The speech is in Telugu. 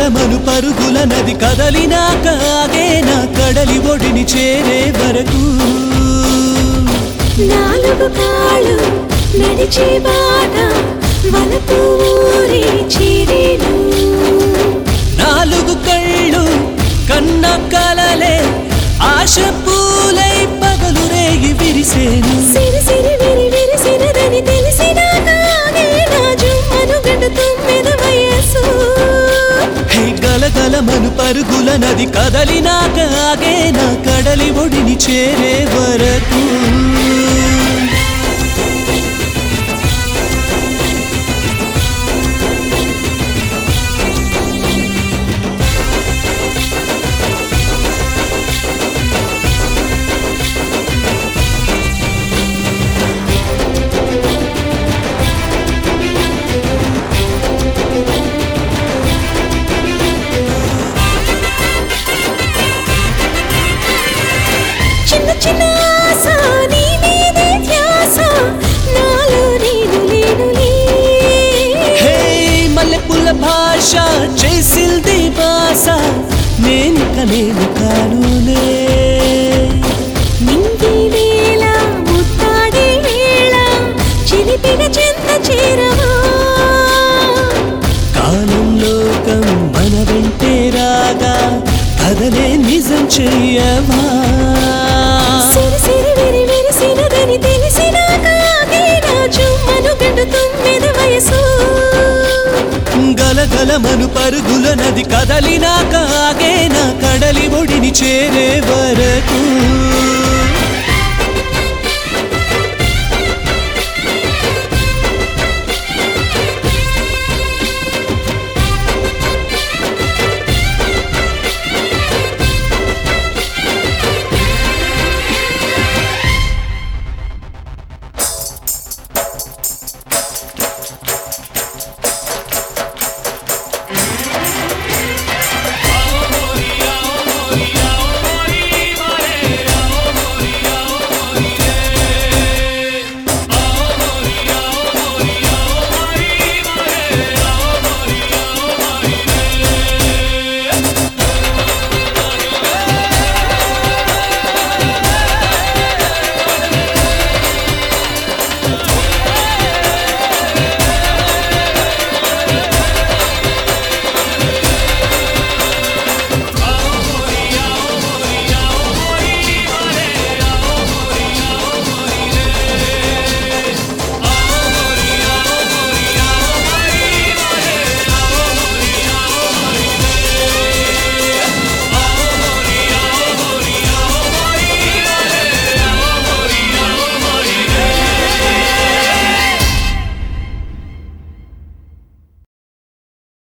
గలగలమను పరుగుల నది కదలినాక ఆగేనా కడలి ఒడిని చేరే వరకు నాలుగు కాళ్ళు నడిచే బాట వలపు ఊరి చిరిను నాలుగు కళ్ళు కన్న కలలే ఆశ పూలై పగలు రేగి విరిసేను సిరి సిరి విరి విరిసినదని తెలిసినాక ఆగేనా జుమ్మను గడుతుమ్మెద వయసు హే గలగలమను పరుగుల నది కదలినాక ఆగేనా కడలి ఒడిని చేరే వరకు చిన్న చిన్న ఆశ నీ మీదే ధ్యాస నాలో నేను లేనులే హే మల్లెపుల్ల భాష చేసింది భాష నేనిక నేను కానులే నింగి వేళ ముత్తాడే వేళ చిలిపిన చెంత చేరవా కాలం లోకం మన వెంటే రాగా కదలే నిజం చెయ్యవా సిరి సిరి విరి విరిసినదని తెలిసినాక ఆగేనా జుమ్మను గడుతుమ్మెద వయసు గలగలమను పరుగుల నది కదలినాక ఆగేనా కడలి ఒడిని చేరే వరకు